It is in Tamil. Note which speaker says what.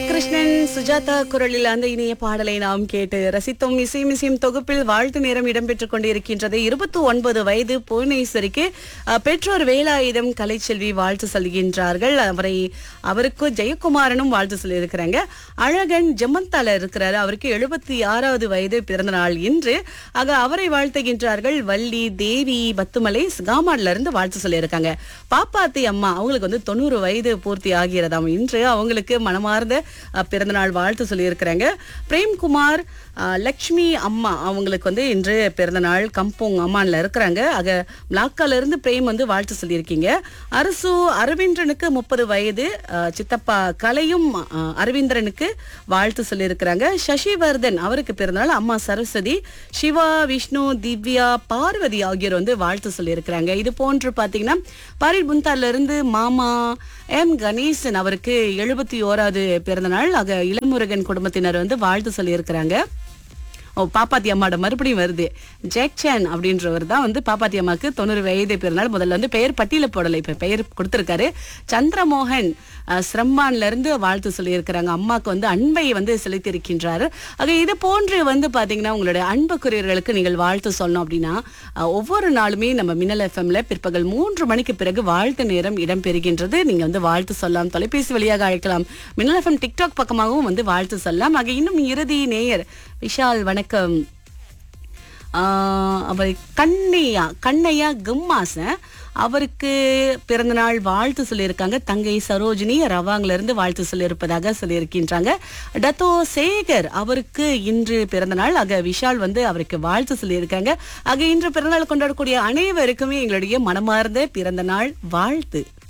Speaker 1: கிருஷ்ணன் சுஜாதா குரலில் அந்த இனிய பாடலை நாம் கேட்டு ரசித்தோம் இசை மிசையும் தொகுப்பில் வாழ்த்து நேரம் இடம்பெற்றுக் கொண்டிருக்கின்றது இருபத்தி ஒன்பது வயது புவனேஸ்வரிக்கு அஹ், பெற்றோர் வேலாயுதம் கலைச்செல்வி வாழ்த்து சொல்கின்றார்கள் அவரை அவருக்கு ஜெயக்குமாரனும் வாழ்த்து சொல்லியிருக்கிறாங்க அழகன் ஜெமந்தால இருக்கிறாரு அவருக்கு எழுபத்தி ஆறாவது வயது பிறந்த நாள் இன்று ஆக அவரை வாழ்த்துகின்றார்கள் வள்ளி தேவி பத்துமலை சிகாமாட்ல இருந்து வாழ்த்து சொல்லியிருக்காங்க பாப்பாத்தி அம்மா அவங்களுக்கு வந்து தொண்ணூறு வயது பூர்த்தி ஆகிறதாம் இன்று அவங்களுக்கு மனமார்ந்த அஹ், பிறந்தநாள் வாழ்த்து சொல்லியிருக்கிறாங்க பிரேம்குமார் அஹ், லக்ஷ்மி அம்மா அவங்களுக்கு வந்து இன்று பிறந்தநாள் கம்போங் அம்மான்ல இருக்கிறாங்க ஆக மிளாக்கால இருந்து பிரேம் வந்து வாழ்த்து சொல்லியிருக்கீங்க அரசு அரவிந்தனுக்கு முப்பது வயது அஹ், சித்தப்பா கலையும் அஹ், அரவிந்தரனுக்கு வாழ்த்து சொல்லியிருக்கிறாங்க சசிவர்தன் அவருக்கு பிறந்தநாள் அம்மா சரஸ்வதி சிவா விஷ்ணு திவ்யா பார்வதி ஆகியோர் வந்து வாழ்த்து சொல்லியிருக்கிறாங்க இது போன்று பாத்தீங்கன்னா பாரில் புந்தார்ல இருந்து மாமா எம் கணேசன் அவருக்கு எழுபத்தி ஓராவது பிறந்தநாள் ஆக இளமுருகன் குடும்பத்தினர் வந்து வாழ்த்து சொல்லியிருக்கிறாங்க ஓ பாப்பாத்தி அம்மாவோட மறுபடியும் வருது ஜேக்சன் அப்படின்றவர் தான் வந்து பாப்பாத்தி அம்மாக்கு தொண்ணூறு வயது பிறநாள் முதல்ல வந்து பெயர் பட்டியல போடலை இப்ப பெயர் கொடுத்திருக்காரு சந்திரமோகன் அஹ், சிரம்பான்ல இருந்து வாழ்த்து சொல்லியிருக்கிறாங்க அம்மாக்கு வந்து அன்பை வந்து செலுத்தியிருக்கின்றாரு ஆக இது போன்று வந்து பாத்தீங்கன்னா உங்களுடைய அன்புக்குரியவர்களுக்கு நீங்கள் வாழ்த்து சொல்லணும் அப்படின்னா அஹ், ஒவ்வொரு நாளுமே நம்ம மின்னல் எஃப்எம்ல பிற்பகல் மூன்று மணிக்கு பிறகு வாழ்த்து நேரம் இடம்பெறுகின்றது நீங்க வந்து வாழ்த்து சொல்லலாம் தொலைபேசி வழியாக அழைக்கலாம் மின்னல் எஃப்எம் டிக்டாக் பக்கமாகவும் வந்து வாழ்த்து சொல்லலாம் ஆக இன்னும் இறுதி நேயர் விஷால் வணக்கம் ஆஹ் அவர் கண்ணையா கண்ணையா கம்மாசன் அவருக்கு பிறந்தநாள் வாழ்த்து சொல்லியிருக்காங்க தங்கை சரோஜினி ரவாங்ல இருந்து வாழ்த்து சொல்லியிருப்பதாக சொல்லியிருக்கின்றாங்க டத்தோ சேகர் அவருக்கு இன்று பிறந்தநாள் ஆக விஷால் வந்து அவருக்கு வாழ்த்து சொல்லியிருக்காங்க ஆக இன்று பிறந்தநாள் கொண்டாடக்கூடிய அனைவருக்குமே எங்களுடைய மனமார்ந்த பிறந்தநாள் வாழ்த்து